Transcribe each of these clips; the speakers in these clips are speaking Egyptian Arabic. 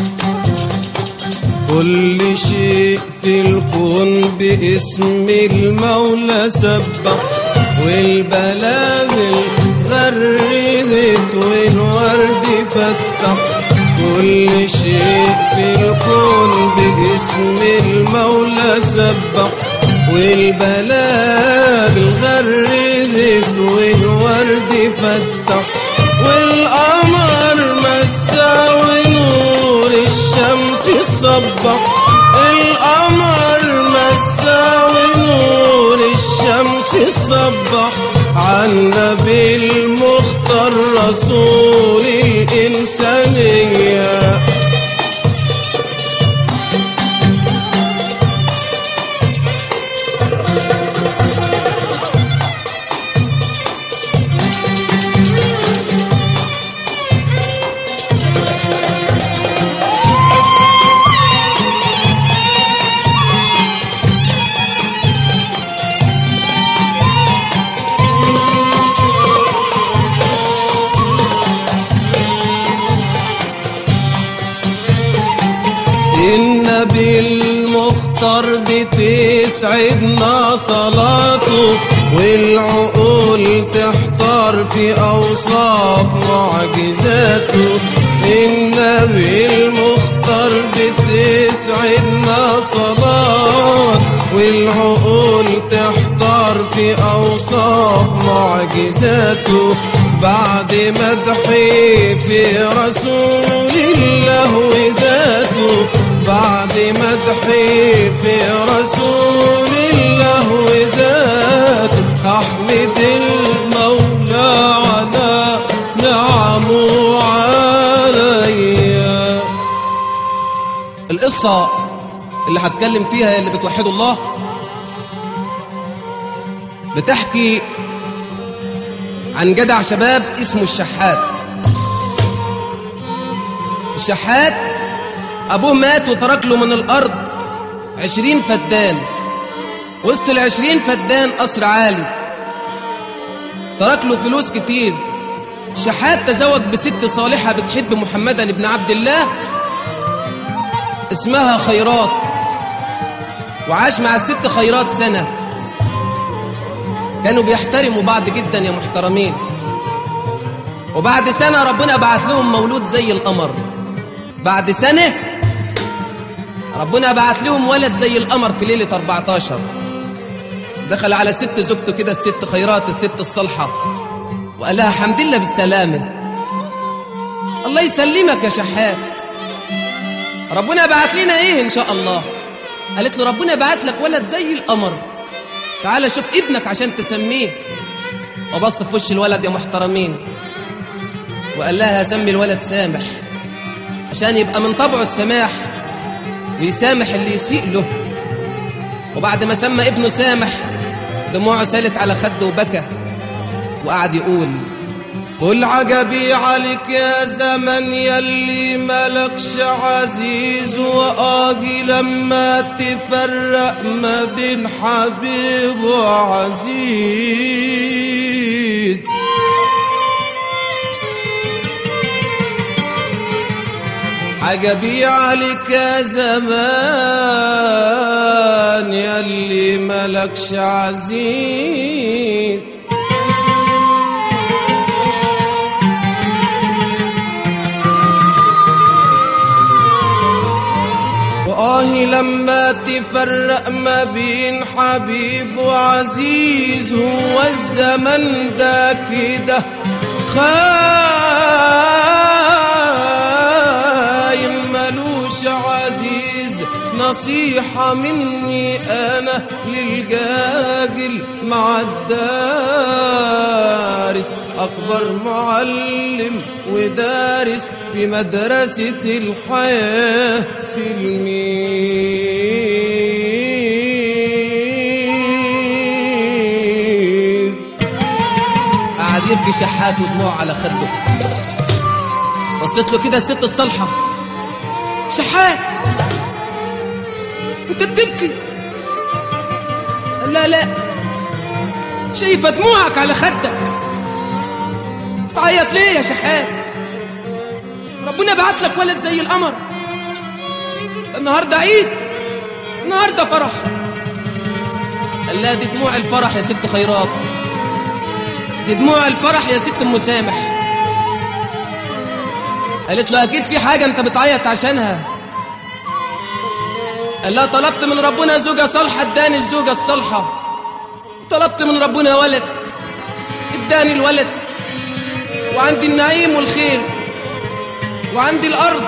كل شيء في الكون باسم المولى سبح والبلابل غردت والورد فتح كل شيء في الكون باسم المولى سبح والبلابل غردت والورد فتح والقمر مسا ونور الشمس صبح القمر مسا ونور الشمس صبح عالنبي المختار رسول الإنسانية النبي المختار بتسعدنا صلاته والعقول تحتار في أوصاف معجزاته النبي المختار بتسعدنا صلاة والعقول تحتار في أوصاف معجزاته بعد مدحي في رسول الله وذاته بعد مدحي في رسول الله وذاته أحمد المولى على نعمه عليا القصة اللي هتكلم فيها اللي بتوحدوا الله بتحكي عن جدع شباب اسمه الشحات الشحات أبوه مات وترك له من الأرض عشرين فدان وسط العشرين فدان قصر عالي ترك له فلوس كتير شحات تزوج بست صالحة بتحب محمدا بن عبد الله اسمها خيرات وعاش مع الست خيرات سنة كانوا بيحترموا بعض جدا يا محترمين وبعد سنة ربنا بعت لهم مولود زي القمر بعد سنة ربنا بعت لهم ولد زي القمر في ليلة 14 دخل على ست زوجته كده الست خيرات الست الصالحة وقال لها حمد لله بالسلامة الله يسلمك يا شحات ربنا بعت لنا ايه ان شاء الله قالت له ربنا بعت لك ولد زي القمر تعال شوف ابنك عشان تسميه وبص في وش الولد يا محترمين وقال لها سمي الولد سامح عشان يبقى من طبعه السماح ويسامح اللي يسيء له وبعد ما سمى ابنه سامح دموعه سالت على خده وبكى وقعد يقول قل عجبي عليك يا زمن يلي ملكش عزيز وآجي لما تفرق ما بين حبيب وعزيز عجبي عليك يا زمان يلي ملكش عزيز وآه لما تفرق ما بين حبيب وعزيز هو الزمن ده كده خايم ملوش عزيز نصيحة مني أنا للجاجل مع الدارس أكبر معلم ودارس في مدرسة الحياة تلميذ قعد يبكي شحات ودموع على خده بصيت له كده الست الصالحة شحات انت بتبكي قال لا لا شايفة دموعك على خدك تعيط ليه يا شحات ربنا بعت لك ولد زي القمر النهارده عيد النهارده فرح قال لها دي دموع الفرح يا ست خيرات دي دموع الفرح يا ست ام مسامح قالت له اكيد في حاجه انت بتعيط عشانها قال لها طلبت من ربنا زوجة صالحة اداني الزوجة الصالحة طلبت من ربنا ولد اداني الولد وعندي النعيم والخير وعندي الأرض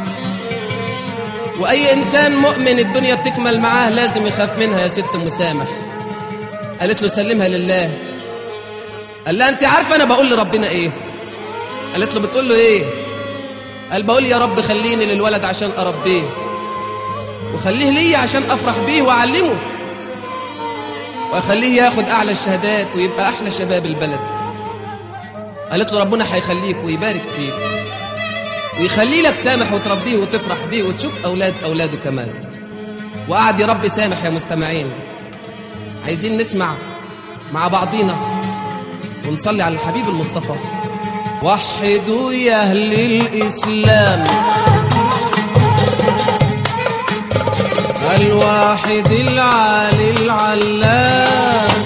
وأي إنسان مؤمن الدنيا بتكمل معاه لازم يخاف منها يا ست مسامح قالت له سلمها لله قال لها أنت عارفة أنا بقول لربنا إيه قالت له بتقول له إيه قال بقول يا رب خليني للولد عشان أربيه وخليه لي عشان أفرح بيه وأعلمه وأخليه ياخد أعلى الشهادات ويبقى أحلى شباب البلد قالت له ربنا هيخليك ويبارك فيك ويخلي لك سامح وتربيه وتفرح بيه وتشوف أولاد أولاده كمان وقعد يا رب سامح يا مستمعين عايزين نسمع مع بعضينا ونصلي على الحبيب المصطفى وحدوا يا أهل الإسلام الواحد العالي العلام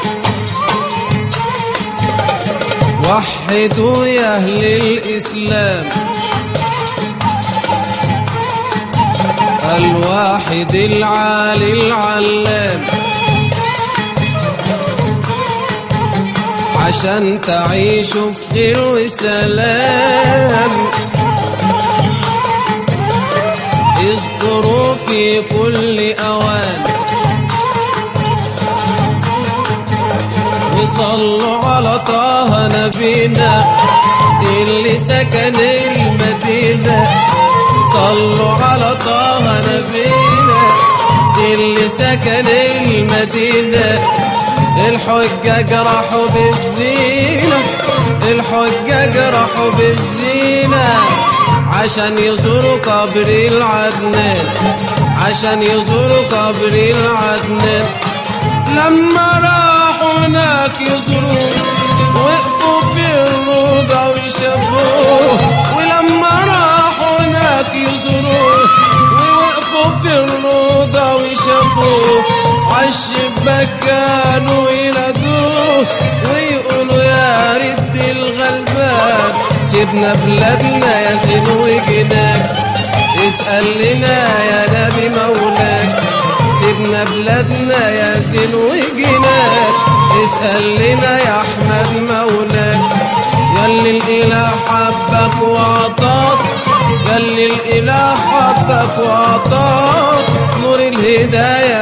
وحدوا يا أهل الإسلام الواحد العالي العلام عشان تعيشوا في خير وسلام اذكروا في كل أوان وصلوا على طه نبينا اللي سكن المدينة صلوا على طه نبينا اللي سكن المدينة الحجة جرحوا بالزينة الحجة جرحوا بالزينة عشان يزوروا قبر العدنان عشان يزوروا قبر العدنان لما راحوا هناك يزوروا وقفوا في الروضة وشافوه ولما راحوا هناك يزوروا ووقفوا في الروضة وشافوه عالشباك كانوا ينادوه ويقولوا يا رد الغلبان سيبنا بلادنا يا زين وجناك اسأل لنا يا نبي مولاك سيبنا بلادنا يا زين وجناك اسأل لنا يا أحمد مولاك ياللي الإله حبك وعطاك ياللي الإله حبك وعطاك نور الهداية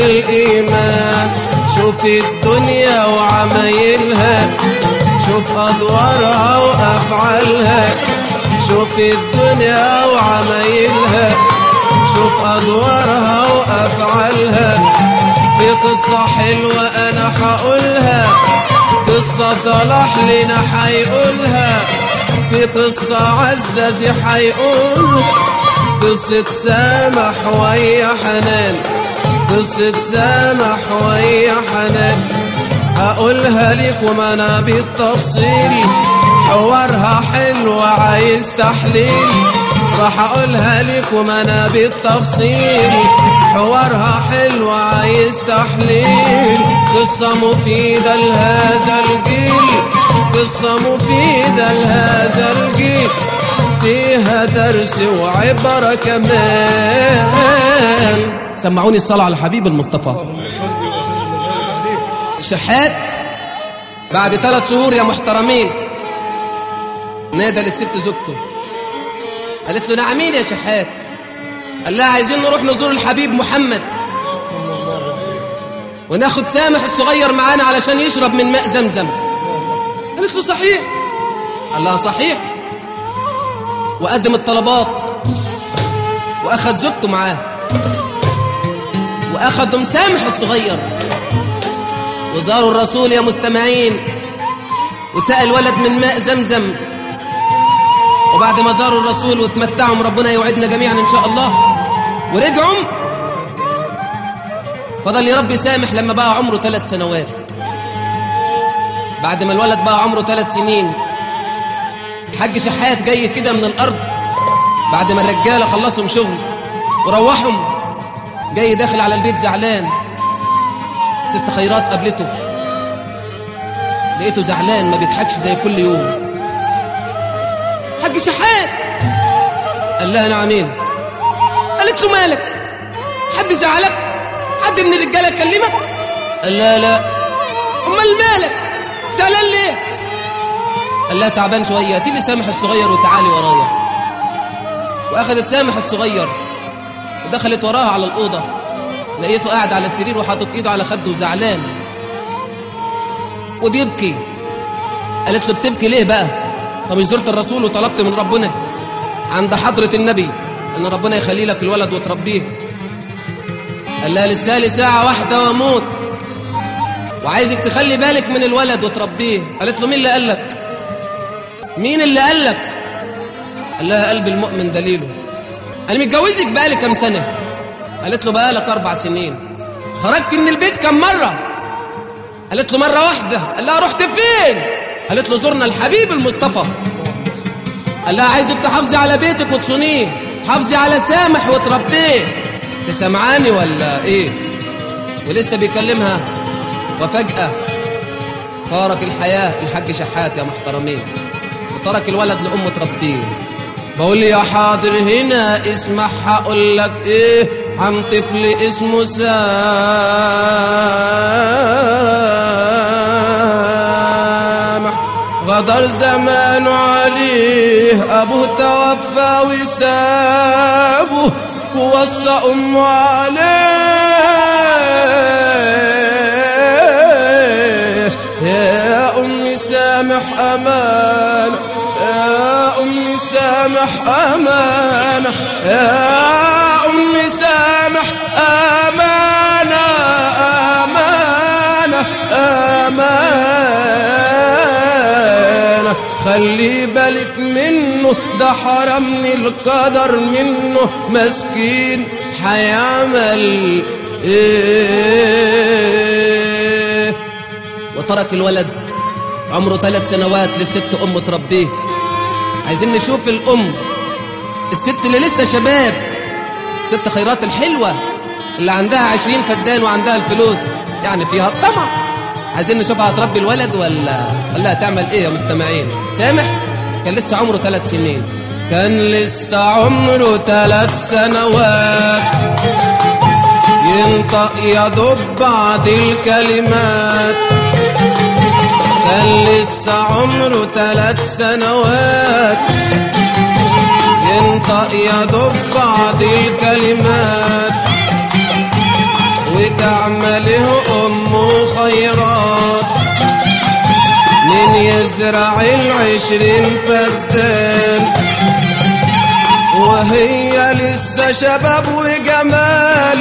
والإيمان شوف الدنيا وعمايلها شوف أدوارها وأفعالها شوف الدنيا وعمايلها شوف أدوارها وأفعالها في قصة حلوة أنا حقولها قصة صلاح لنا حيقولها في قصة عزازي حيقولها قصة سامح ويا حنان قصة سامح ويا حنان هقولها لكم انا بالتفصيل حوارها حلو عايز تحليل راح اقولها لكم انا بالتفصيل حوارها حلو عايز تحليل قصة مفيدة لهذا الجيل قصة مفيدة لهذا الجيل فيها درس وعبرة كمان سمعوني الصلاة على الحبيب المصطفى شحات بعد ثلاث شهور يا محترمين نادى للست زوجته قالت له نعمين يا شحات قال لها عايزين نروح نزور الحبيب محمد وناخد سامح الصغير معانا علشان يشرب من ماء زمزم قالت له صحيح قال لها صحيح وقدم الطلبات واخد زوجته معاه واخد مسامح الصغير وزاروا الرسول يا مستمعين وسأل ولد من ماء زمزم وبعد ما زاروا الرسول وتمتعهم ربنا يوعدنا جميعا ان شاء الله ورجعوا فضل يربي سامح لما بقى عمره ثلاث سنوات بعد ما الولد بقى عمره ثلاث سنين حاج شحات جاي كده من الارض بعد ما الرجاله خلصهم شغل وروحهم جاي داخل على البيت زعلان ست خيرات قابلته لقيته زعلان ما بيضحكش زي كل يوم حاج شحات قال لها نعمين قالت له مالك حد زعلك حد من الرجاله كلمك قال لا لا امال مالك زعلان ليه قال لها تعبان شويه هاتي لي سامح الصغير وتعالي ورايا واخدت سامح الصغير ودخلت وراها على الاوضه لقيته قاعد على السرير وحاطط ايده على خده وزعلان وبيبكي قالت له بتبكي ليه بقى طب مش زرت الرسول وطلبت من ربنا عند حضرة النبي ان ربنا يخلي لك الولد وتربيه قال لها لسالي ساعة واحدة واموت وعايزك تخلي بالك من الولد وتربيه قالت له مين اللي قال لك مين اللي قال لك قال لها قلب المؤمن دليله انا متجوزك بقالي كام سنة قالت له بقالك اربع سنين خرجت من البيت كم مرة قالت له مرة واحدة قال لها رحت فين قالت له زرنا الحبيب المصطفى قال لها عايزك تحافظي على بيتك وتصونيه حافظي على سامح وتربيه تسمعاني ولا ايه ولسه بيكلمها وفجأة فارق الحياة الحاج شحات يا محترمين وترك الولد لأمه تربيه بقول يا حاضر هنا اسمع هقول لك ايه عن طفل اسمه سامح غدر زمان عليه ابوه توفى وسابه ووصى امه عليه يا امي سامح امان يا امي سامح امانه يا امي سامح امانه امانه امانه خلي بالك منه ده حرمني القدر منه مسكين هيعمل ايه وترك الولد عمره ثلاث سنوات للست ام تربيه عايزين نشوف الام الست اللي لسه شباب ست خيرات الحلوه اللي عندها عشرين فدان وعندها الفلوس يعني فيها الطمع عايزين نشوفها هتربي الولد ولا ولا هتعمل ايه يا مستمعين سامح كان لسه عمره ثلاث سنين كان لسه عمره ثلاث سنوات ينطق يضب بعض الكلمات كان لسه عمره ثلاث سنوات ينطق يضب بعض الكلمات وتعمله أمه خيرات من يزرع العشرين فدان وهي لسه شباب وجمال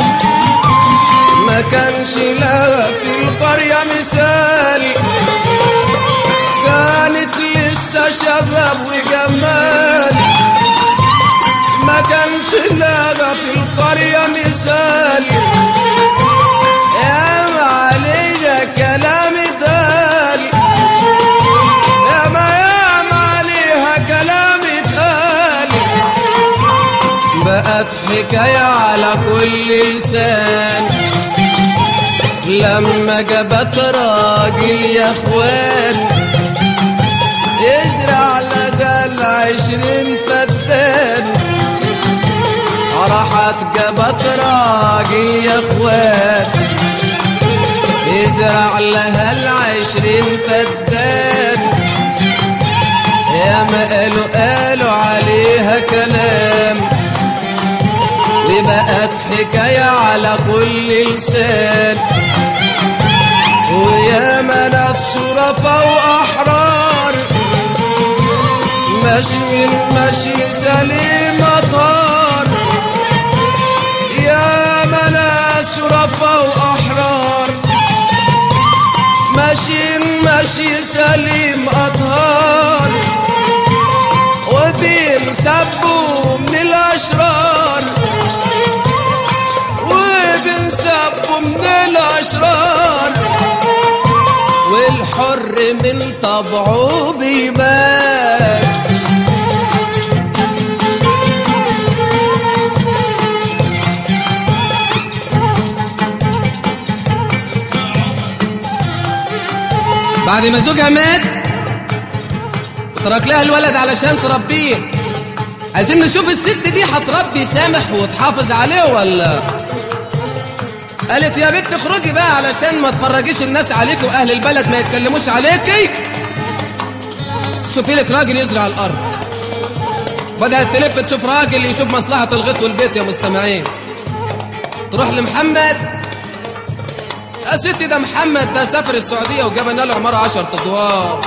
ما كانش لها في القرية مثال كانت لسه شباب وجمال ما كانش لها في القرية مثال يا ما عليها كلام اتقال يا ما يا ما عليها كلام اتقال بقت حكاية على كل لسان لما جابت راجل يا اخوان يزرع لقال عشرين فدان راحت جابت راجل يا اخوان يزرع لها العشرين فدان يا ما قالوا قالوا عليها كلام وبقت حكاية على كل لسان ويا ما ناس شرفاء وأحرار ماشيين ماشي سليم مطار يا ما ناس شرفاء وأحرار ماشيين ماشي سليم أطهار وبينسبوا من الأشرار وبنسبوا من الأشرار والحر من طبعه بيبان بعد ما زوجها مات وترك لها الولد علشان تربيه عايزين نشوف الست دي هتربي سامح وتحافظ عليه ولا قالت يا بنت اخرجي بقى علشان ما تفرجيش الناس عليك واهل البلد ما يتكلموش عليكي شوفي لك راجل يزرع الارض بدأت تلف تشوف راجل يشوف مصلحة الغيط والبيت يا مستمعين تروح لمحمد يا ستي ده محمد ده سافر السعودية وجابنا له عمارة عشر ادوار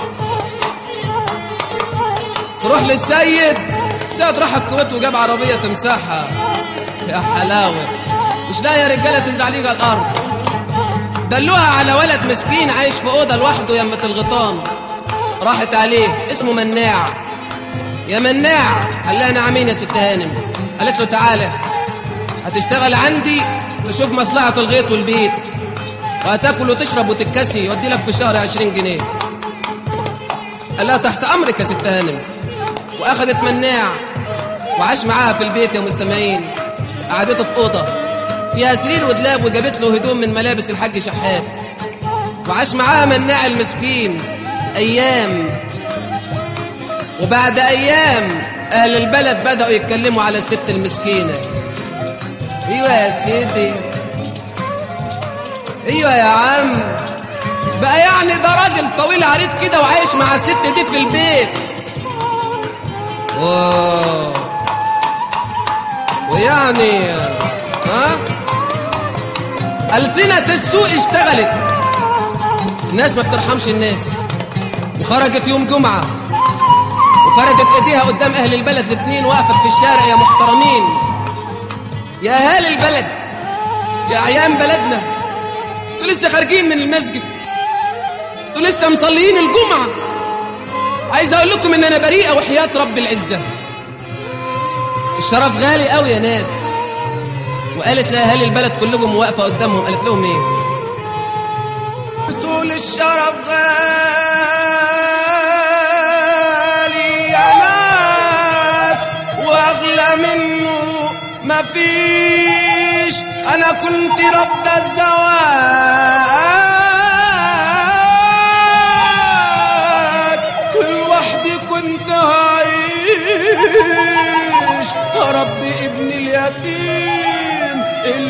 تروح للسيد السيد راح الكويت وجاب عربية تمسحها يا حلاوة مش لاقي رجالة تزرع ليها الأرض دلوها على ولد مسكين عايش في أوضة لوحده يمة الغيطان راحت عليه اسمه مناع يا مناع قال لها نعمين يا ست هانم قالت له تعالى هتشتغل عندي تشوف مصلحة الغيط والبيت وهتاكل وتشرب وتتكسي يودي لك في الشهر عشرين جنيه قال لها تحت امرك يا ست هانم واخدت مناع وعاش معاها في البيت يا مستمعين قعدته في اوضه فيها سرير ودلاب وجابت له هدوم من ملابس الحاج شحات وعاش معاها مناع المسكين ايام وبعد ايام اهل البلد بداوا يتكلموا على الست المسكينه ايوه يا سيدي ايوه يا عم بقى يعني ده راجل طويل عريض كده وعايش مع الست دي في البيت اوه ويعني ها ألسنة السوق اشتغلت الناس ما بترحمش الناس وخرجت يوم جمعة وفردت ايديها قدام اهل البلد الاتنين وقفت في الشارع يا محترمين يا اهل البلد يا اعيان بلدنا انتوا لسه خارجين من المسجد انتوا لسه مصليين الجمعة عايز اقول لكم ان انا بريئة وحياة رب العزة الشرف غالي قوي يا ناس وقالت لاهالي البلد كلهم واقفة قدامهم قالت لهم ايه بتقول الشرف غالي يا ناس واغلى منه مفيش انا كنت رافضه الزواج لوحدي كنت هعيش ربي ابن اليتيم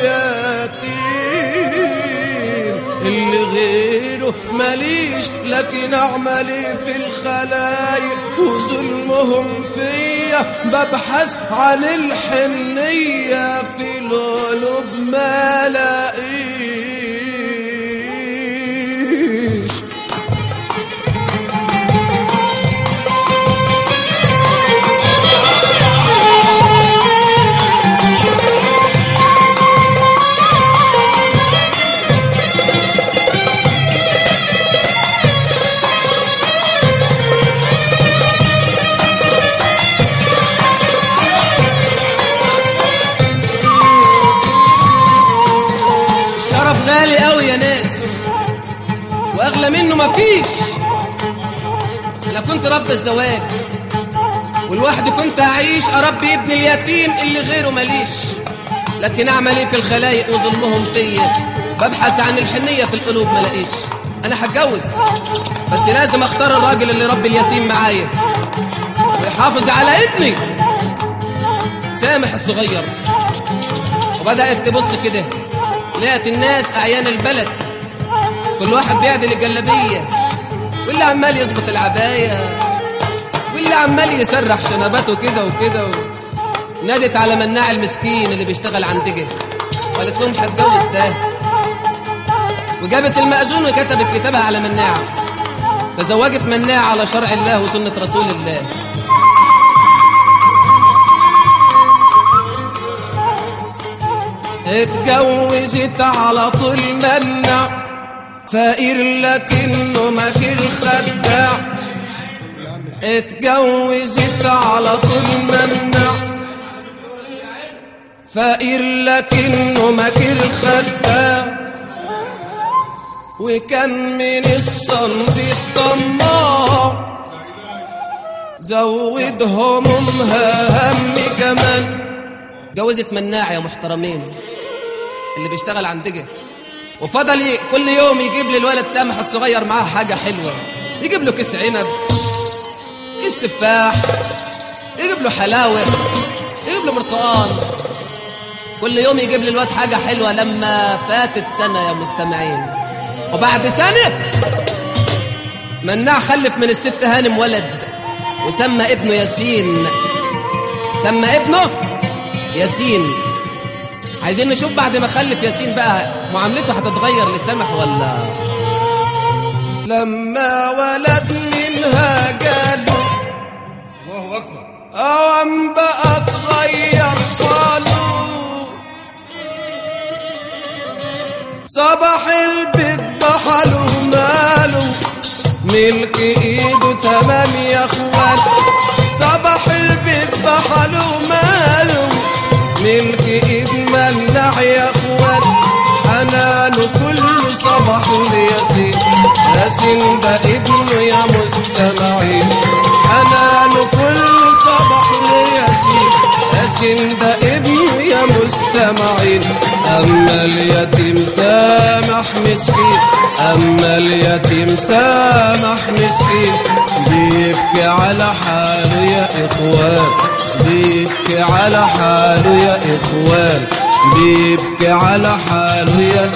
اليتيم اللي غيره ماليش لكن اعملي في الخلايق وظلمهم فيا ببحث عن الحنية في القلوب ما لاقيش الشرف غالي قوي يا ناس واغلى منه مفيش انا كنت رافضه الزواج والواحد كنت هعيش اربي ابن اليتيم اللي غيره ماليش لكن اعمل ايه في الخلايق وظلمهم فيا ببحث عن الحنيه في القلوب ملاقيش انا هتجوز بس لازم اختار الراجل اللي ربي اليتيم معايا ويحافظ على ابني سامح الصغير وبدات تبص كده لقت الناس اعيان البلد كل واحد بيعدل الجلابيه واللي عمال يظبط العبايه واللي عمال يسرح شنباته كده وكده و... نادت على مناع المسكين اللي بيشتغل عندك وقالت لهم هتجوز ده وجابت المأذون وكتبت كتابها على مناع تزوجت مناع على شرع الله وسنة رسول الله اتجوزت على طول منع فقير لكنه مكير خداع اتجوزت على طول منع فقير لكنه مكير خداع وكان من الصنف الطماع زود همومها هم كمان جوزت مناع يا محترمين اللي بيشتغل عندك وفضل ي- كل يوم يجيب لي الولد سامح الصغير معاه حاجة حلوة يجيب له كيس عنب كيس تفاح يجيب له حلاوة يجيب له برتقال كل يوم يجيب لي الواد حاجة حلوة لما فاتت سنة يا مستمعين وبعد سنة مناع خلف من الست هانم ولد وسمى ابنه ياسين سمى ابنه ياسين عايزين نشوف بعد ما خلف ياسين بقى معاملته هتتغير لسامح ولا لما ولد منها قالوا الله اكبر اوام بقى اتغير قالوا صباح البيت بحاله ماله ملك ايده تمام يا اخوان صباح البيت بحاله ماله ملك ايد منع يا اخوان حنانه كله صباح لياسين ياسين ده ابنه يا مستمعين حنانه كله صباح لياسين ياسين ده ابنه يا مستمعين اما اليتيم سامح مسكين اما اليتيم سامح مسكين بيبكي على حاله يا اخوان بيبكي على حاله يا اخوان بيبكي على حاله يا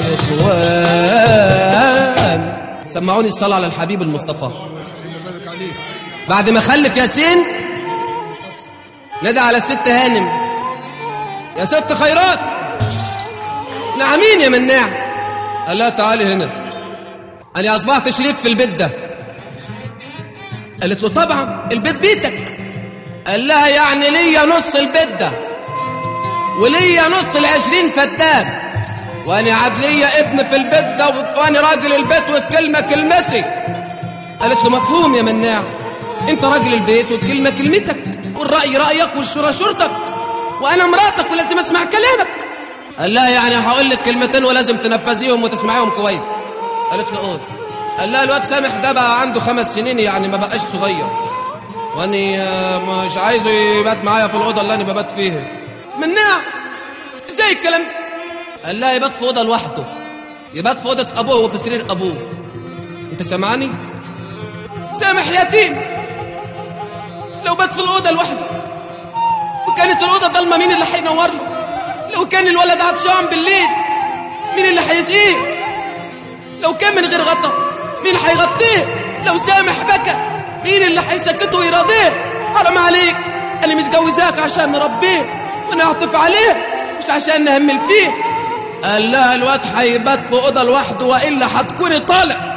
اخوان سمعوني الصلاة على الحبيب المصطفى اللي بالك عليه بعد ما خلف ياسين نادى على الست هانم يا ست خيرات نعمين يا مناع قال لها تعالي هنا انا اصبحت شريك في البيت ده قالت له طبعا البيت بيتك قال لها يعني ليا نص البيت ده وليا نص العشرين فدان وانا عاد ليا ابن في البيت ده وانا راجل البيت والكلمه كلمتي قالت له مفهوم يا مناع انت راجل البيت والكلمه كلمتك والراي رايك والشورى شورتك وانا مراتك ولازم اسمع كلامك قال لها يعني هقول لك كلمتين ولازم تنفذيهم وتسمعيهم كويس قالت له قول قال لها الواد سامح ده بقى عنده خمس سنين يعني ما بقاش صغير واني آه، مش عايزه يبات معايا في الاوضه اللي انا ببات فيها مناع ازاي الكلام ده قال لها يبات في اوضه لوحده يبات في اوضه ابوه وفي سرير ابوه انت سامعني سامح يتيم لو بات في الأوضة لوحده وكانت الأوضة ضلمة مين اللي هينور له لو كان الولد عطشان بالليل مين اللي هيسقيه لو كان من غير غطا مين هيغطيه لو سامح بكى مين اللي هيسكته ويراضيه حرام عليك انا متجوزاك عشان نربيه ونعطف عليه مش عشان نهمل فيه قال لها الواد هيبات في اوضه لوحده والا هتكوني طالع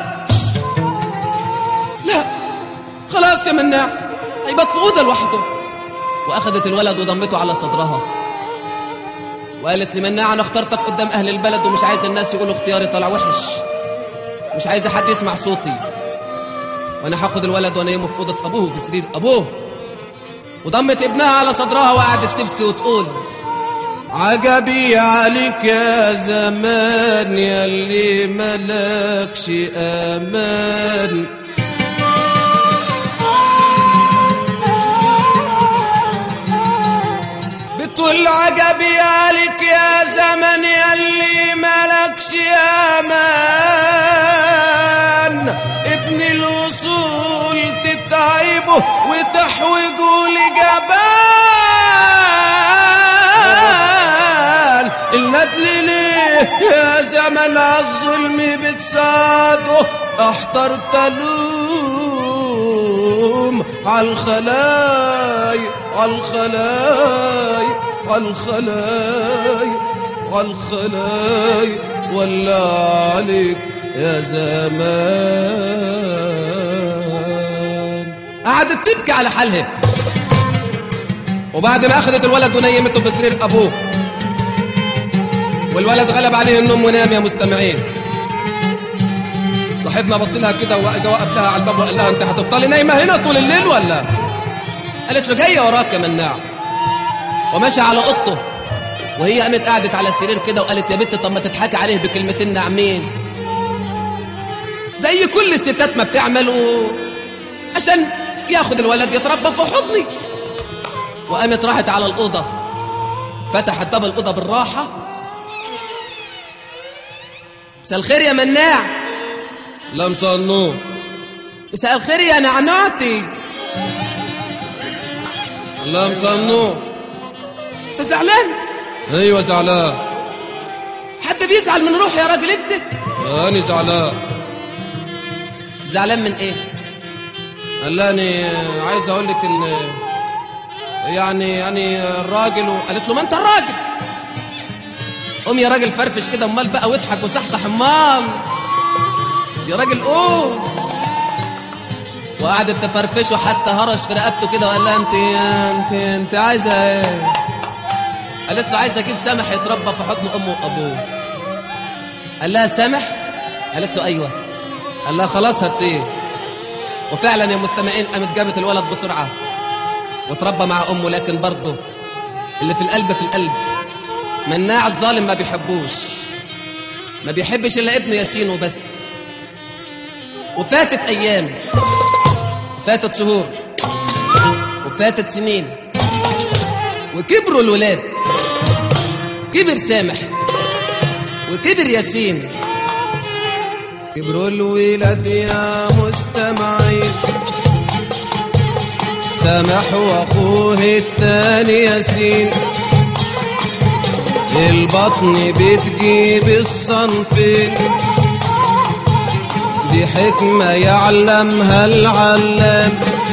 لا خلاص يا مناع هيبات في اوضه لوحده واخدت الولد وضمته على صدرها وقالت لمناع انا اخترتك قدام اهل البلد ومش عايز الناس يقولوا اختياري طلع وحش مش عايزه حد يسمع صوتي وانا هاخد الولد وانيمه في اوضه ابوه في سرير ابوه وضمت ابنها على صدرها وقعدت تبكي وتقول عجبي عليك يا زمان ياللي ملكش امان بتقول عجبي عليك يا زمان ياللي ملكش امان ابن الوصول تتعبه وتحوجه لجبال الندل ليه يا زمن عالظلم بتساعده احترت الوم عالخلايق عالخلايق عالخلايق عالخلايق ولا عليك يا زمان قعدت تبكي على حالها وبعد ما اخذت الولد ونيمته في سرير ابوه والولد غلب عليه النوم ونام يا مستمعين صاحبنا بص لها كده واجا وقف لها على الباب وقال لها انت هتفضلي نايمه هنا طول الليل ولا قالت له جايه وراك يا مناع ومشى على اوضته وهي قامت قعدت على السرير كده وقالت يا بنت طب ما تضحكي عليه بكلمتين ناعمين زي كل الستات ما بتعملوا عشان ياخد الولد يتربى في حضني وقامت راحت على الأوضة فتحت باب الأوضة بالراحة مساء الخير يا مناع لا مساء النور مساء الخير يا نعنعتي لا مساء النور انت زعلان ايوه زعلان حد بيزعل من روح يا راجل انت انا زعلان زعلان من ايه قالاني عايز اقول لك ان يعني يعني الراجل و... قالت له ما انت الراجل قوم يا راجل فرفش كده امال بقى واضحك وصحصح امال يا راجل قوم وقعدت تفرفشه حتى هرش في رقبته كده وقال لها انت انت انت عايزه ايه قالت له عايزه اجيب سامح يتربى في حضن امه وابوه قال لها سامح قالت له ايوه قال لها خلاص هاتيه وفعلا يا مستمعين قامت جابت الولد بسرعه وتربى مع امه لكن برضه اللي في القلب في القلب مناع الظالم ما بيحبوش ما بيحبش الا ابنه ياسين وبس وفاتت ايام فاتت شهور وفاتت سنين وكبروا الولاد كبر سامح وكبر ياسين كبروا الولاد يا مستمعين سامح واخوه التاني ياسين البطن بتجيب الصنفين دي حكمة يعلمها العلام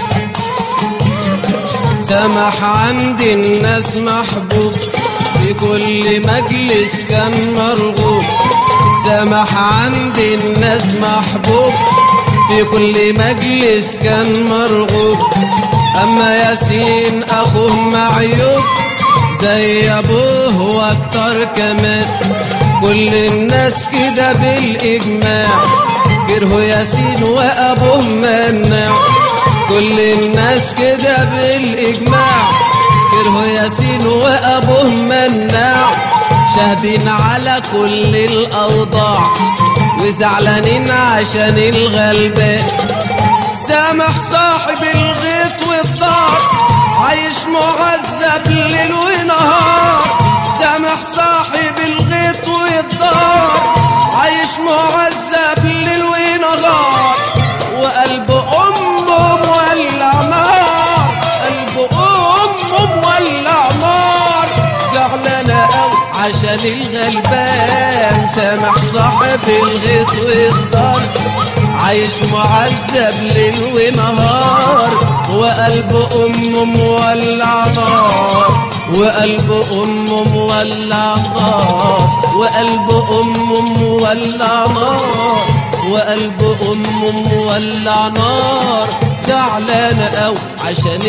سمح عند الناس محبوب في كل مجلس كان مرغوب سمح عند الناس محبوب في كل مجلس كان مرغوب أما ياسين أخوه معيوب زي أبوه وأكتر كمان كل الناس كده بالإجماع كرهوا ياسين وأبوه مناع كل الناس كده بالإجماع كرهوا ياسين وأبوه مناع شاهدين على كل الأوضاع وزعلانين عشان الغلبان سامح صاحب الغيط والدار عايش معذب ليل ونهار سامح صاحب الغيط والدار عايش معذب ليل ونهار وقلب امه مولع نار قلب امه مولع نار زعلانه قوي عشان الغلبان سامح صاحب الغيط والدار عايش معذب ليل ونهار وقلب امه مولع نار وقلب امه مولع نار وقلب امه مولع نار وقلب امه مولع نار زعلان قوي عشان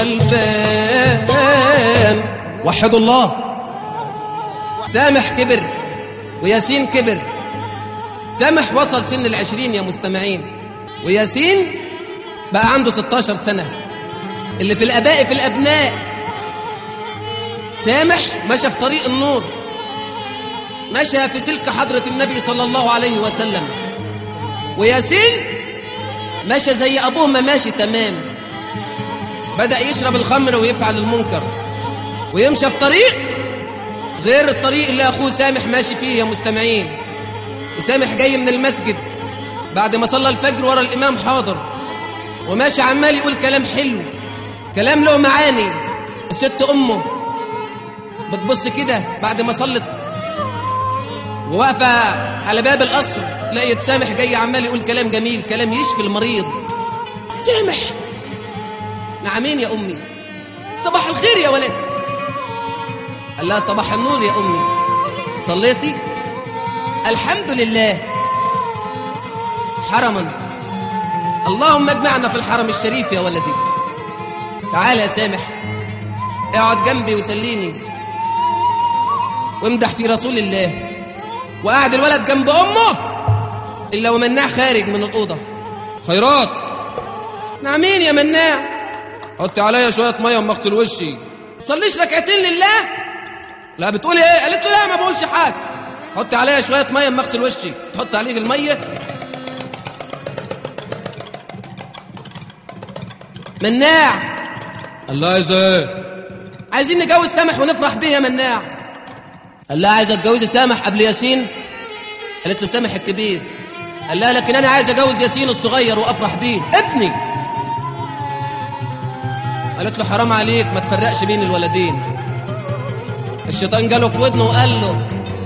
الغلبان وحدوا الله سامح كبر وياسين كبر سامح وصل سن العشرين يا مستمعين وياسين بقى عنده 16 سنة اللي في الآباء في الأبناء سامح مشى في طريق النور مشى في سلك حضرة النبي صلى الله عليه وسلم وياسين مشى زي أبوه ما ماشي تمام بدأ يشرب الخمر ويفعل المنكر ويمشى في طريق غير الطريق اللي أخوه سامح ماشي فيه يا مستمعين وسامح جاي من المسجد بعد ما صلى الفجر ورا الإمام حاضر وماشي عمال يقول كلام حلو كلام له معاني الست أمه بتبص كده بعد ما صلت وواقفة على باب القصر لقيت سامح جاي عمال يقول كلام جميل كلام يشفي المريض سامح نعمين يا أمي صباح الخير يا ولد قال لها صباح النور يا أمي صليتي الحمد لله حرما اللهم اجمعنا في الحرم الشريف يا ولدي تعال يا سامح اقعد جنبي وسليني وامدح في رسول الله وقعد الولد جنب امه الا ومناع خارج من الاوضه خيرات نعمين يا مناع حطي عليا شويه ميه اما اغسل وشي تصليش ركعتين لله لا بتقولي ايه قالت له لا ما بقولش حاجه حط عليا شويه ميه اما اغسل وشي تحط عليه الميه مناع قال لها عايزه ايه عايزين نجوز سامح ونفرح بيه يا مناع قال لها عايزه تجوزي سامح قبل ياسين قالت له سامح الكبير قال لها لكن انا عايز اجوز ياسين الصغير وافرح بيه ابني قالت له حرام عليك ما تفرقش بين الولدين الشيطان جاله في ودنه وقال له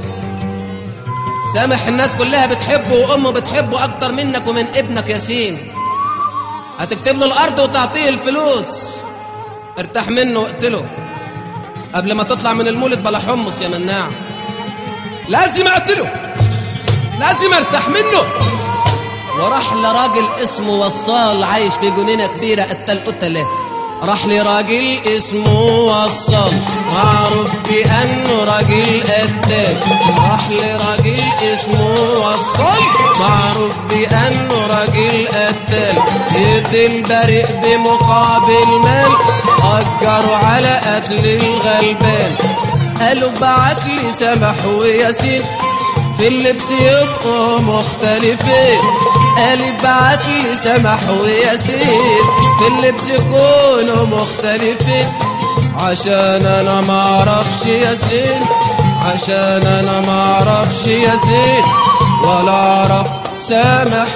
سامح الناس كلها بتحبه وامه بتحبه اكتر منك ومن ابنك ياسين هتكتب له الارض وتعطيه الفلوس ارتاح منه واقتله قبل ما تطلع من المولد بلا حمص يا مناع لازم اقتله لازم ارتاح منه وراح لراجل اسمه وصال عايش في جنينه كبيره قتل قتله راح لراجل اسمه وصل معروف بانه راجل قتال راح لراجل اسمه وصل معروف بانه راجل قتال يقتل بريء بمقابل مال اجروا على قتل الغلبان قالوا بعت لي سمح وياسين في اللبس يبقوا مختلفين قال بعت لي سمح وياسين في اللبس يكونوا مختلفين عشان انا ما اعرفش ياسين عشان انا ما اعرفش ياسين ولا اعرف سامح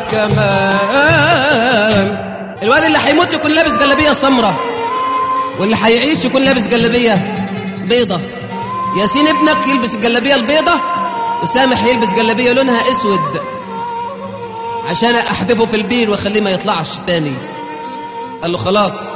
كمان الواد اللي هيموت يكون لابس جلابيه سمراء واللي هيعيش يكون لابس جلابيه بيضه ياسين ابنك يلبس الجلابيه البيضه وسامح يلبس جلابيه لونها اسود عشان احذفه في البير واخليه ما يطلعش تاني قال له خلاص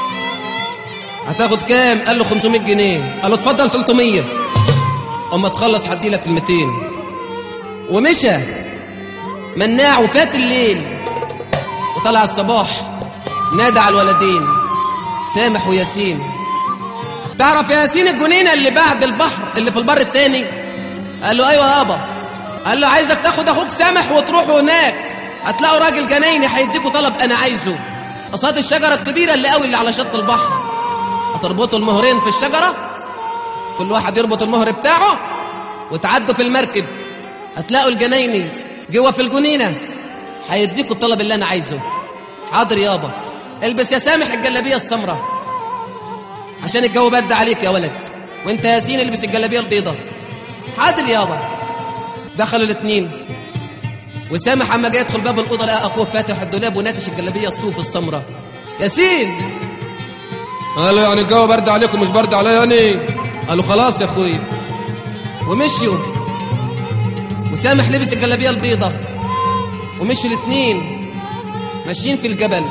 هتاخد كام قال له 500 جنيه قال له اتفضل 300 اما تخلص هدي لك ال 200 ومشى مناع وفات الليل وطلع الصباح نادى على الولدين سامح وياسين تعرف يا ياسين الجنينة اللي بعد البحر اللي في البر التاني قال له ايوه يابا قال له عايزك تاخد اخوك سامح وتروحوا هناك هتلاقوا راجل جنايني هيديكوا طلب انا عايزه قصاد الشجرة الكبيرة اللي قوي اللي على شط البحر هتربطوا المهرين في الشجرة كل واحد يربط المهر بتاعه وتعدوا في المركب هتلاقوا الجنايني جوه في الجنينة هيديكوا الطلب اللي انا عايزه حاضر يابا البس يا سامح الجلابية السمراء عشان الجو برد عليك يا ولد وانت يا ياسين البس الجلابية البيضة حاضر يابا دخلوا الاتنين وسامح اما جاي يدخل باب الاوضه لقى اخوه فاتح الدولاب وناتش الجلابيه الصوف السمراء ياسين قال له يعني الجو برد عليكم مش برد عليا يعني قالوا خلاص يا اخويا ومشيوا وسامح لبس الجلابيه البيضه ومشوا الاتنين ماشيين في الجبل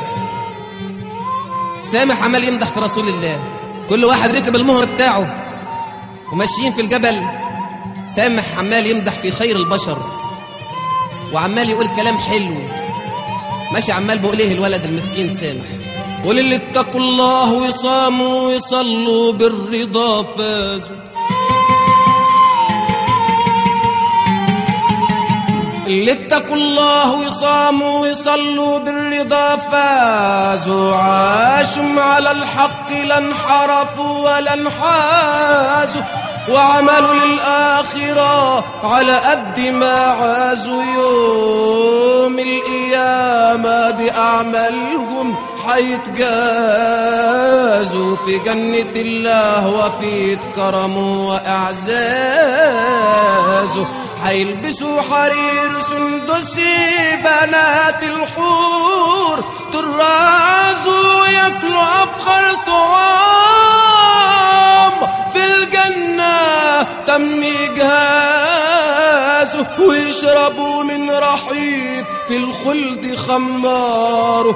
سامح عمال يمدح في رسول الله كل واحد ركب المهر بتاعه وماشيين في الجبل سامح عمال يمدح في خير البشر وعمال يقول كلام حلو ماشي عمال بيقول ايه الولد المسكين سامح قول اللي اتقوا الله ويصاموا ويصلوا بالرضا فازوا اللي اتقوا الله ويصاموا ويصلوا بالرضا فازوا عاشوا على الحق لا انحرفوا ولا انحازوا وعملوا للآخرة على قد ما عازوا يوم القيامة بأعمالهم حيتجازوا في جنة الله وفي كرموا وإعزازوا حيلبسوا حرير سندسي بنات الحور ترازوا وياكلوا أفخر طعام في الجنة تم إجهازه ويشربوا من رحيق في الخلد خمار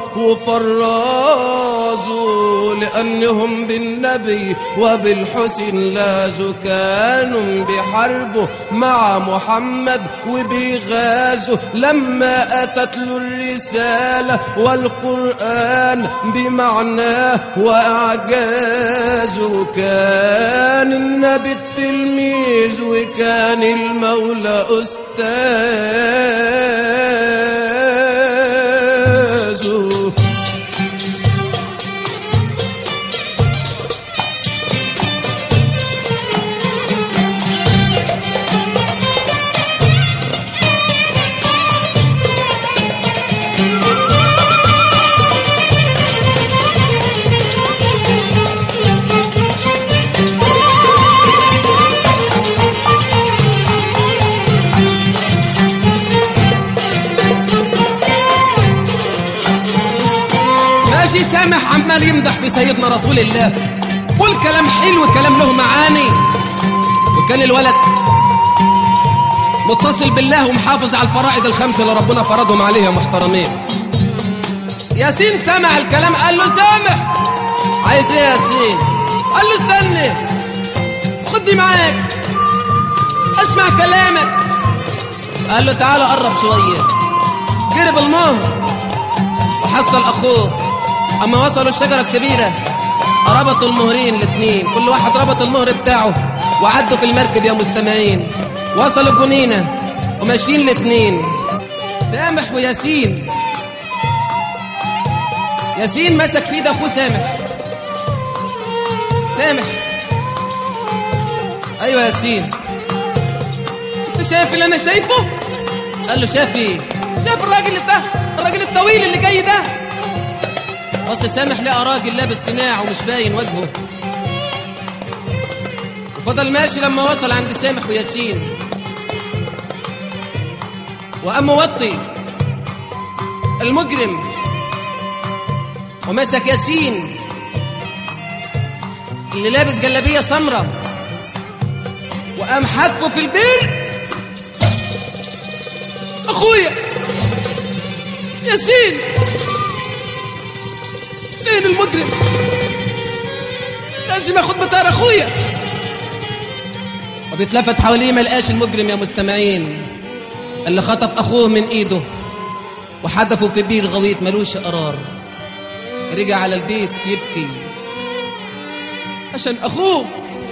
وفرازوا لأنهم بالنبي وبالحسن لازوا كانوا بحربه مع محمد وبيغازوا لما أتت له الرسالة والقرآن بمعناه وإعجازه كان النبي التلميذ وكان المولى أستاذه عمال يمدح في سيدنا رسول الله والكلام حلو كلام له معاني وكان الولد متصل بالله ومحافظ على الفرائض الخمسة اللي ربنا فرضهم عليه يا محترمين ياسين سمع الكلام قال له سامح عايز ايه يا ياسين قال له استنى خدني معاك اسمع كلامك قال له تعالى قرب شويه جرب المهر وحصل اخوه اما وصلوا الشجره الكبيره ربطوا المهرين الاثنين كل واحد ربط المهر بتاعه وعدوا في المركب يا مستمعين وصلوا الجنينه وماشيين الاثنين سامح وياسين ياسين مسك في ايد اخوه سامح سامح ايوه يا ياسين انت شايف اللي انا شايفه قال له شايف ايه شايف الراجل ده الراجل الطويل اللي جاي ده بص سامح لقى راجل لابس قناع ومش باين وجهه وفضل ماشي لما وصل عند سامح وياسين وقام موطي المجرم ومسك ياسين اللي لابس جلابيه سمراء وقام حدفه في البير اخويا ياسين فين المجرم لازم اخد بطار اخويا وبيتلفت حواليه ما لقاش المجرم يا مستمعين اللي خطف اخوه من ايده وحدفه في بير غويط ملوش قرار رجع على البيت يبكي عشان اخوه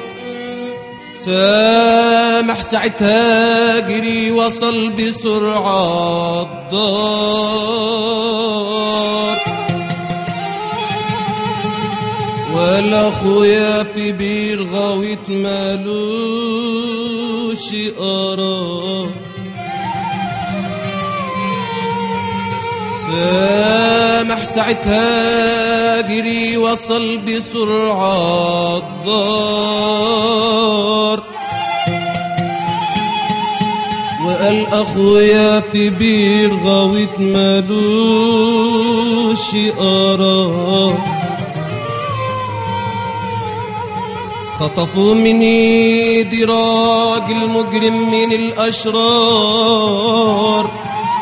سامح ساعتها جري وصل بسرعة الدار ولا اخويا في بير غويت مالوش قرار سامح ساعتها جري وصل بسرعة الدار وقال اخويا في بير غويت مالوش قرار خطفوا من ايدي راجل مجرم من الاشرار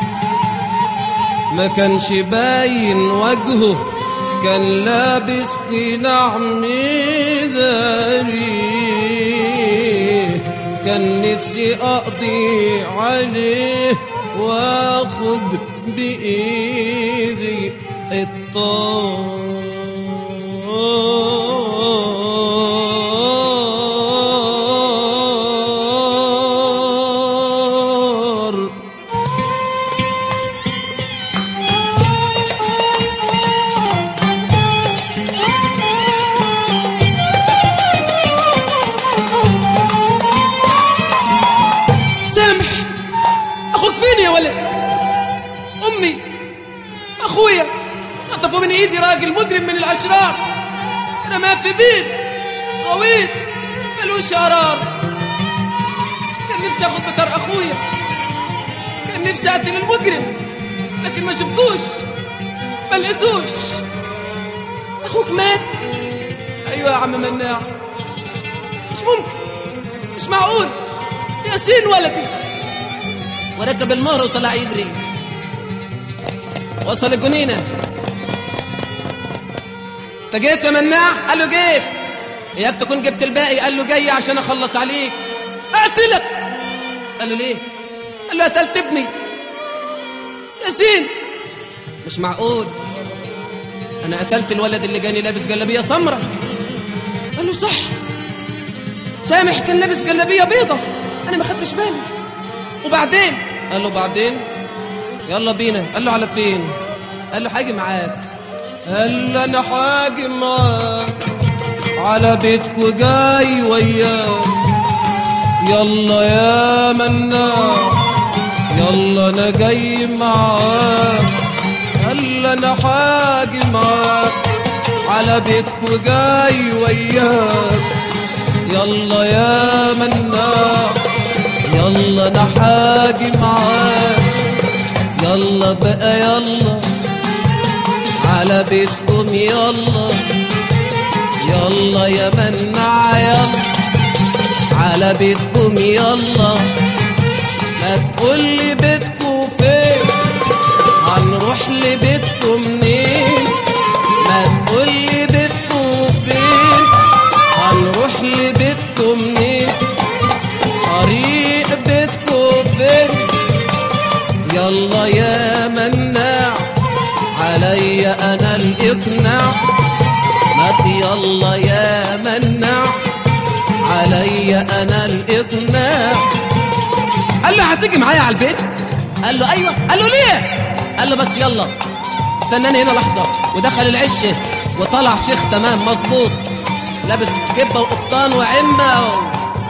ما كانش باين وجهه كان لابس قناع مداري كان نفسي اقضي عليه واخد بايدي الطار سامح اخوك فين يا ولد امي اخويا خطفوا من ايدي راجل مجرم من الاشرار رماه في بيت غويط ملوش قرار كان نفسي اخد بطار اخويا كان نفسي اقتل المجرم لكن ما شفتوش ما لقيتوش اخوك مات ايوه يا عم مناع مش ممكن مش معقول ياسين ولدي وركب المهر وطلع يجري وصل الجنينة انت جيت يا مناع قال له جيت اياك تكون جبت الباقي قال له جاي عشان اخلص عليك اقتلك قال له ليه قال له قتلت ابني ياسين مش معقول انا قتلت الولد اللي جاني لابس جلابيه سمراء قال له صح سامح كان لابس جلابيه بيضه انا ما خدتش بالي وبعدين قال له بعدين يلا بينا قال له على فين قال له هاجي معاك قال له انا حاجي معاك على بيتك وجاي وياك يلا يا مناع يلا انا جاي معاك قال له انا حاجي معاك على بيتك وجاي وياك يلا يا مناع يلا انا حاجي معاك يلا بقى يلا على بيتكو بيتكم يلا يلا يا منع يلا على بيتكم يلا ما تقولي بيتكم فين هنروح لبيتكم منين ما تقولي بيتكم فين هنروح لبيتكم منين طريق بيتكم فين يلا يا مناع علي انا الاقناع مات يلا يا مناع علي انا الاقناع قال له هتيجي معايا على البيت قال له ايوه قال له ليه قال له بس يلا استناني هنا لحظه ودخل العشه وطلع شيخ تمام مظبوط لابس جبه وقفطان وعمه و...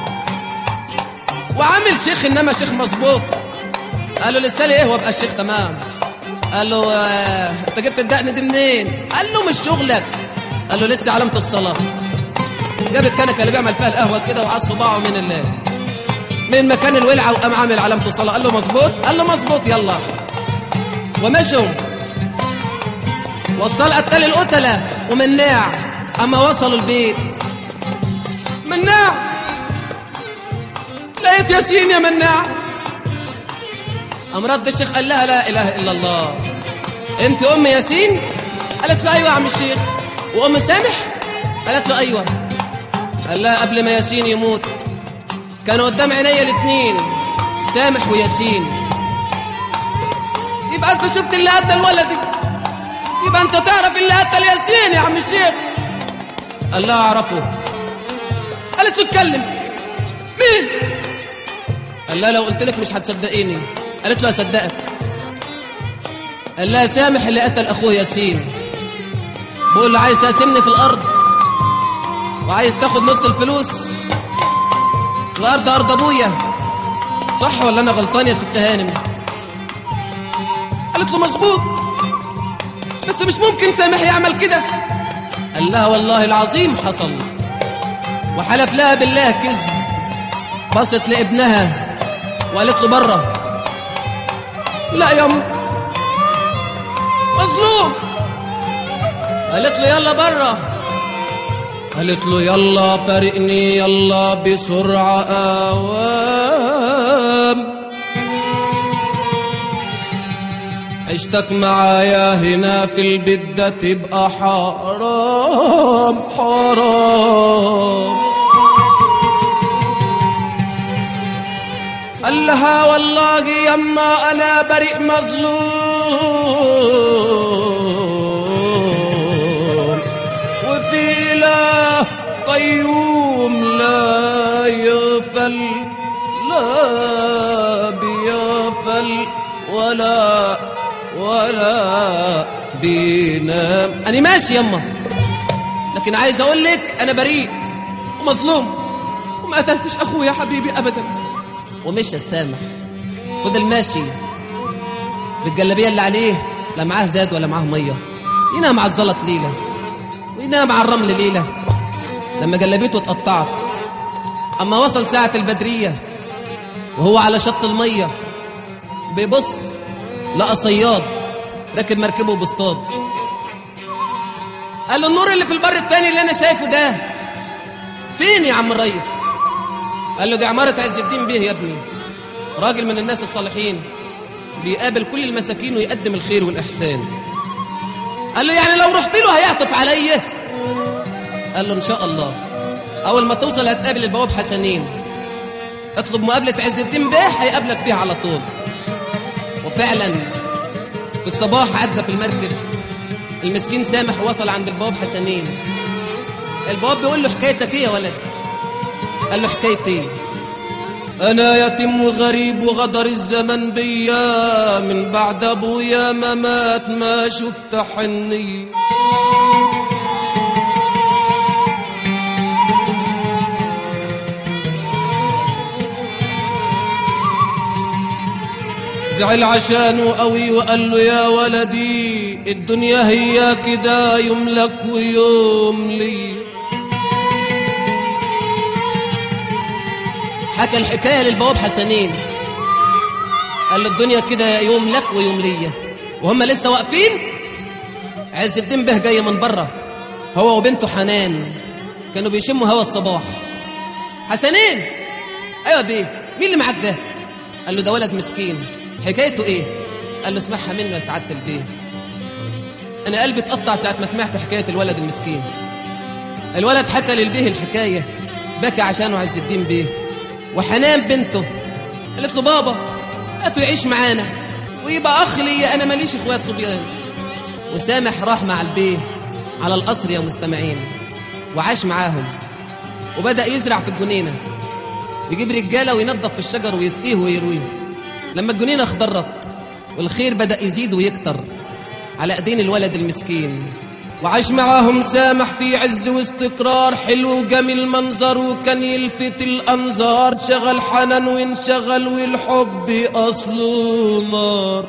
وعامل شيخ انما شيخ مظبوط قال له لسه لي ايه وابقى الشيخ تمام قال له آه، انت جبت الدقن دي منين قال له مش شغلك قال له لسه علامه الصلاه جاب الكنكه اللي بيعمل فيها القهوه كده وعص صباعه من ال من مكان الولعه وقام عامل علامه الصلاه قال له مظبوط قال له مظبوط يلا ومشوا وصل قتال القتله ومناع اما وصلوا البيت مناع لقيت ياسين يا مناع قام رد الشيخ قال لها لا اله الا الله انت ام ياسين قالت له ايوه يا عم الشيخ وام سامح قالت له ايوه قال لها قبل ما ياسين يموت كانوا قدام عينيا الاتنين سامح وياسين يبقى انت شفت اللي قتل ولدي يبقى انت تعرف اللي قتل ياسين يا عم الشيخ قال لها اعرفه قالت له اتكلم مين قال لها لو قلت لك مش هتصدقيني قالت له اصدقك قال لها سامح اللي قتل اخوه ياسين بقول له عايز تقسمني في الارض وعايز تاخد نص الفلوس الارض ارض ابويا صح ولا انا غلطان يا ست هانم قالت له مظبوط بس مش ممكن سامح يعمل كده قال لها والله العظيم حصل وحلف لها بالله كذب بصت لابنها وقالت له بره لا يا ام مظلوم قالت له يلا بره قالت له يلا فارقني يلا بسرعة أوام عشتك معايا هنا في البيت ده تبقى حرام حرام قال لها والله يما انا بريء مظلوم وفي لا قيوم لا يفل لا بيفل ولا ولا بينام انا ماشي يما لكن عايز اقول لك انا بريء ومظلوم وما قتلتش اخويا حبيبي ابدا ومشى السامح فضل ماشي بالجلابيه اللي عليه لا معاه زاد ولا معاه ميه ينام على الزلط ليله وينام على الرمل ليله لما جلابيته اتقطعت اما وصل ساعه البدريه وهو على شط الميه بيبص لقى صياد راكب مركبه وبيصطاد قال له النور اللي في البر التاني اللي انا شايفه ده فين يا عم الريس قال له دي عمارة عز الدين بيه يا ابني راجل من الناس الصالحين بيقابل كل المساكين ويقدم الخير والإحسان قال له يعني لو رحت له هيعطف عليا قال له إن شاء الله أول ما توصل هتقابل البواب حسنين اطلب مقابلة عز الدين بيه هيقابلك بيه على طول وفعلا في الصباح عدى في المركب المسكين سامح وصل عند البواب حسنين البواب بيقول له حكايتك ايه يا ولد قال له حكايتي ايه انا يتيم وغريب وغدر الزمن بيا من بعد ابويا ما مات ما شفت حني زعل عشانه قوي وقال له يا ولدي الدنيا هي كده يوم لك ويوم لي حكى الحكاية للبواب حسنين قال له الدنيا كده يوم لك ويوم ليا وهم لسه واقفين عز الدين به جاي من بره هو وبنته حنان كانوا بيشموا هوا الصباح حسنين ايوه بيه مين اللي معاك ده قال له ده ولد مسكين حكايته ايه قال له اسمعها منه يا سعاده البيه انا قلبي اتقطع ساعه ما سمعت حكايه الولد المسكين الولد حكى للبيه الحكايه بكى عشانه عز الدين بيه وحنان بنته قالت له بابا هاته يعيش معانا ويبقى اخ ليا انا ماليش اخوات صبيان وسامح راح مع البيه على القصر يا مستمعين وعاش معاهم وبدأ يزرع في الجنينة يجيب رجالة وينظف في الشجر ويسقيه ويرويه لما الجنينة اخضرت والخير بدأ يزيد ويكتر على ايدين الولد المسكين وعاش معاهم سامح في عز واستقرار حلو وجميل منظر وكان يلفت الأنظار شغل حنان وانشغل والحب أصله نار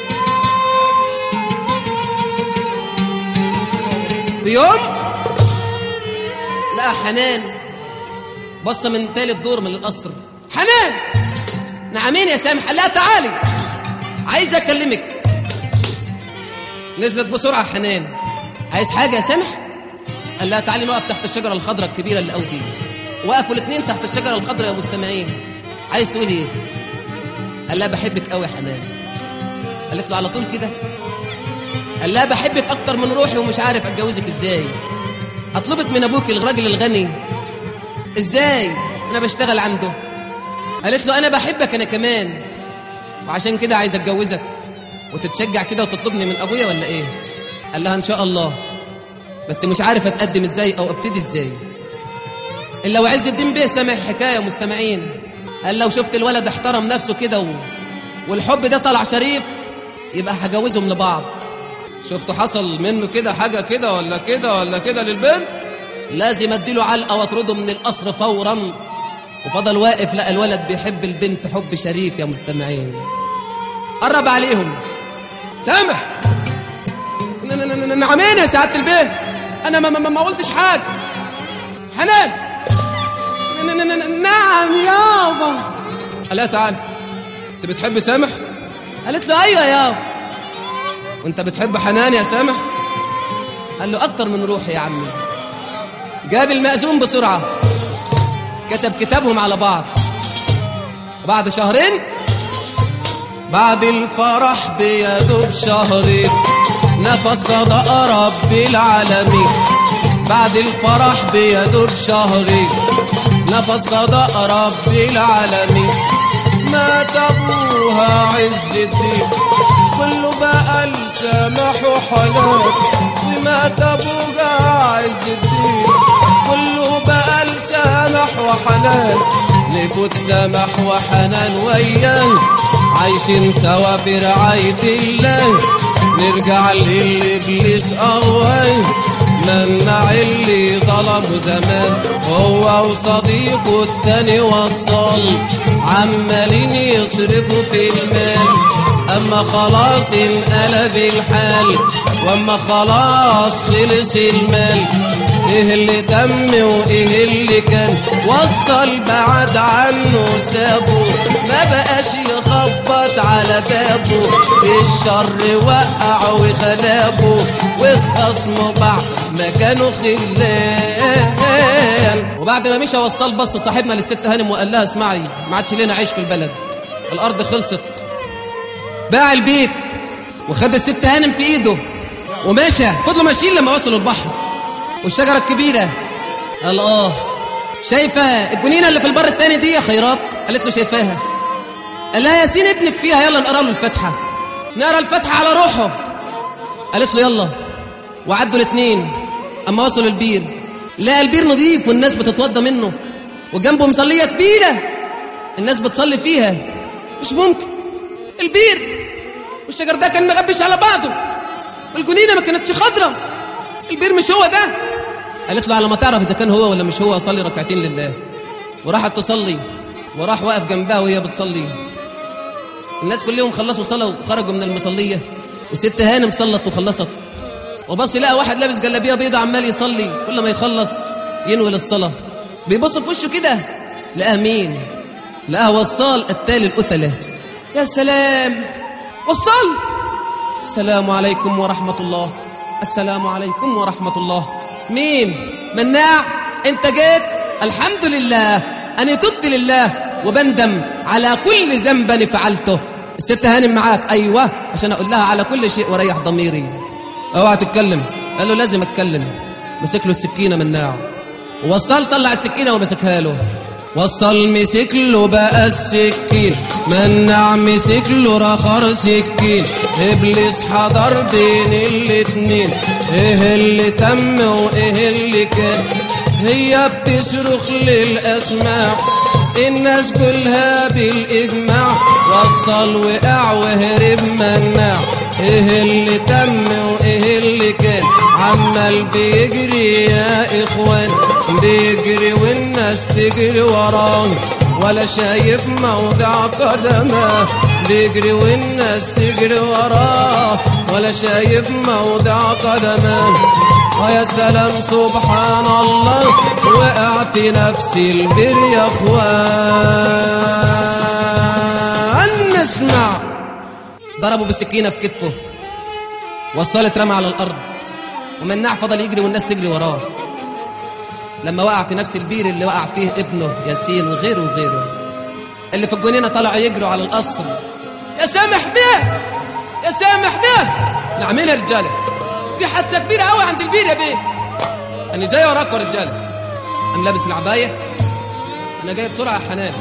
بيوم لقى حنان بص من تالت دور من القصر حنان نعمين يا سامح قال لها تعالي عايز اكلمك نزلت بسرعه حنان عايز حاجه يا سامح قال لها تعالي نقف تحت الشجره الخضراء الكبيره اللي قوي دي وقفوا الاثنين تحت الشجره الخضراء يا مستمعين عايز تقولي ايه قال لها بحبك قوي يا حنان قالت له على طول كده قال لها بحبك اكتر من روحي ومش عارف اتجوزك ازاي اطلبك من ابوك الراجل الغني ازاي انا بشتغل عنده قالت له انا بحبك انا كمان وعشان كده عايز اتجوزك وتتشجع كده وتطلبني من ابويا ولا ايه قال لها ان شاء الله بس مش عارف اتقدم ازاي او ابتدي ازاي الا وعز الدين بيه سامع الحكايه مستمعين قال لو شفت الولد احترم نفسه كده و... والحب ده طلع شريف يبقى هجوزهم لبعض شفتوا حصل منه كده حاجة كده ولا كده ولا كده للبنت لازم اديله علقه واطرده من القصر فورا وفضل واقف لقى الولد بيحب البنت حب شريف يا مستمعين قرب عليهم سامح ن- ن- ن- ن- نعمين يا سعادة البيه أنا ما, ما, ما قلتش حاجة حنان ن- ن- ن- ن- نعم يابا قال لها تعالى أنت بتحب سامح؟ قالت له ايوه يا وأنت بتحب حنان يا سامح؟ قال له اكتر من روحي يا عمي جاب المأذون بسرعه كتب كتابهم على بعض وبعد شهرين بعد الفرح بيدوب شهرين نفس قضاء رب العالمين بعد الفرح بيدوب شهرين نفس قضاء رب العالمين مات ابوها عز الدين كله بقى لسامح وحنان ومات ابوها عز الدين كله بقى لسامح وحنان نفوت سمح وحنان وياه عايشين سوا في رعاية الله نرجع للي ابليس اغواه منع اللي ظلمه زمان هو وصديقه التاني وصل عمالين يصرفوا في المال اما خلاص انقلب الحال واما خلاص خلص المال ايه اللي تم وايه اللي كان وصل بعد عنه سابه ما بقاش يخبط على بابه الشر وقع وخلابه والخصم بعد ما كانوا خلان وبعد ما مشى وصل بص صاحبنا للست هانم وقال لها اسمعي ما عادش لنا عيش في البلد الارض خلصت باع البيت وخد الست هانم في ايده ومشى فضلوا ماشيين لما وصلوا البحر والشجره الكبيره قال اه شايفه الجنينه اللي في البر التاني دي يا خيرات قالت له شايفاها قال لها ياسين ابنك فيها يلا نقرا له الفاتحه نقرا الفاتحه على روحه قالت له يلا وعدوا الاثنين اما وصلوا البير لقى البير نظيف والناس بتتوضى منه وجنبه مصليه كبيره الناس بتصلي فيها مش ممكن البير والشجر ده كان مغبش على بعضه والجنينه ما كانتش خضرة البير مش هو ده قالت له على ما تعرف اذا كان هو ولا مش هو اصلي ركعتين لله وراحت تصلي وراح واقف جنبها وهي بتصلي الناس كلهم خلصوا صلاه وخرجوا من المصليه وست هانم صلت وخلصت وبص لقى واحد لابس جلابيه بيضة عمال يصلي كل ما يخلص ينوي للصلاه بيبص في وشه كده لقى مين لقى وصال التالي القتله يا سلام وصل السلام عليكم ورحمه الله السلام عليكم ورحمة الله مين مناع انت جيت الحمد لله أنا تبت لله وبندم على كل ذنب فعلته الست هانم معاك أيوة عشان أقول لها على كل شيء وريح ضميري اوعى تتكلم قال له لازم اتكلم مسك له السكينة مناع ووصل طلع السكينة ومسكها له وصل مسك له بقى السكين منع مسك له رخر سكين ابليس حضر بين الاتنين ايه اللي تم وايه اللي كان هي بتصرخ للاسماع الناس كلها بالاجماع وصل وقع وهرب مناع ايه اللي تم وايه اللي كان عمال بيجري يا اخوان بيجري والناس تجري وراه ولا شايف موضع قدمه بيجري والناس تجري وراه ولا شايف موضع قدمه ويا سلام سبحان الله وقع في نفس البر يا اخوان نسمع ضربوا بالسكينة في كتفه وصلت رمى على الأرض ومناع فضل يجري والناس تجري وراه لما وقع في نفس البير اللي وقع فيه ابنه ياسين وغيره وغيره اللي في الجنينة طلعوا يجروا على القصر يا سامح بيه يا سامح بيه نعمين يا رجالة في حادثة كبيرة قوي عند البير يا بيه أنا جاي وراكم يا رجالة أنا لابس العباية أنا جاي بسرعة يا حنان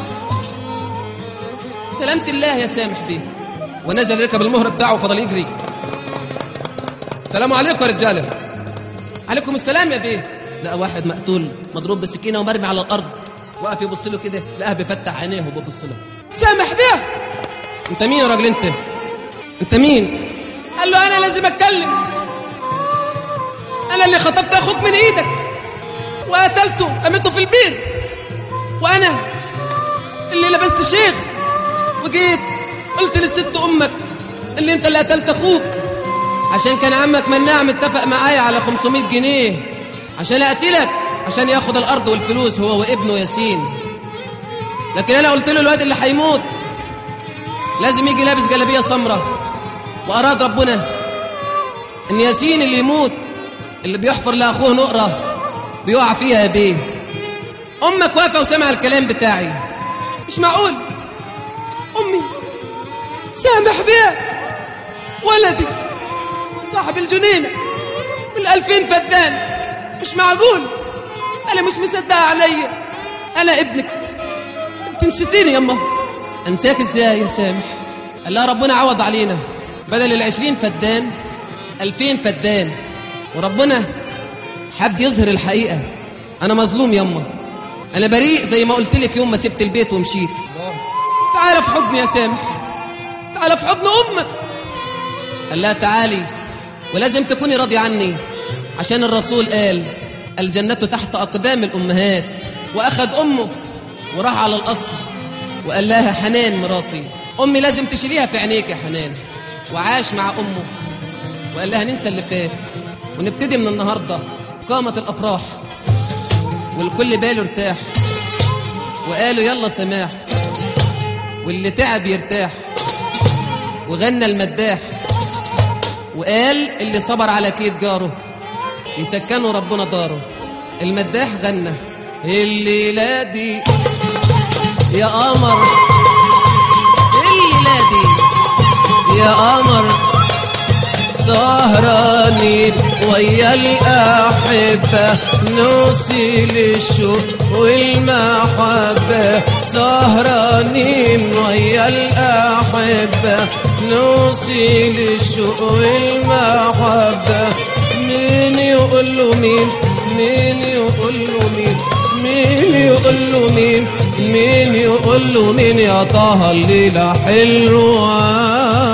سلامة الله يا سامح بيه ونزل ركب المهر بتاعه وفضل يجري السلام عليكم يا رجاله عليكم السلام يا بيه لقى واحد مقتول مضروب بالسكينه ومرمي على الارض وقف يبص له كده لقاه بيفتح عينيه وبيبص له سامح بيه انت مين يا راجل انت انت مين قال له انا لازم اتكلم انا اللي خطفت اخوك من ايدك وقتلته رميته في البير وانا اللي لبست شيخ وجيت قلت للست امك اللي انت اللي قتلت اخوك عشان كان عمك مناع متفق معايا على 500 جنيه عشان اقتلك عشان ياخد الارض والفلوس هو وابنه ياسين لكن انا قلت له الواد اللي هيموت لازم يجي لابس جلابيه سمراء واراد ربنا ان ياسين اللي يموت اللي بيحفر لاخوه نقره بيقع فيها يا بيه امك واقفه وسمع الكلام بتاعي مش معقول امي سامح بيه ولدي صاحب الجنينه بالألفين فدان مش معقول انا مش مصدقه عليا انا ابنك انت نسيتيني يما انساك ازاي يا سامح قال لها ربنا عوض علينا بدل العشرين فدان ألفين فدان وربنا حب يظهر الحقيقة أنا مظلوم يما أنا بريء زي ما قلت لك يوم ما سبت البيت ومشيت تعال في حضني يا سامح تعال في حضن أمك قال لها تعالي ولازم تكوني راضية عني عشان الرسول قال الجنة تحت أقدام الأمهات وأخذ أمه وراح على القصر وقال لها حنان مراتي أمي لازم تشيليها في عينيك يا حنان وعاش مع أمه وقال لها ننسى اللي فات ونبتدي من النهاردة قامت الأفراح والكل باله ارتاح وقالوا يلا سماح واللي تعب يرتاح وغنى المداح وقال اللي صبر على كيد جاره يسكنوا ربنا داره المداح غنى الليلة دي يا قمر الليلة دي يا قمر سهرانين ويا الأحبة نوصل الشوق والمحبة سهرانين ويا الأحبة نوصل الشوق والمحبة مين يقول له مين مين يقول له مين مين يقول له مين مين يقول له مين يا طه الليلة حلوة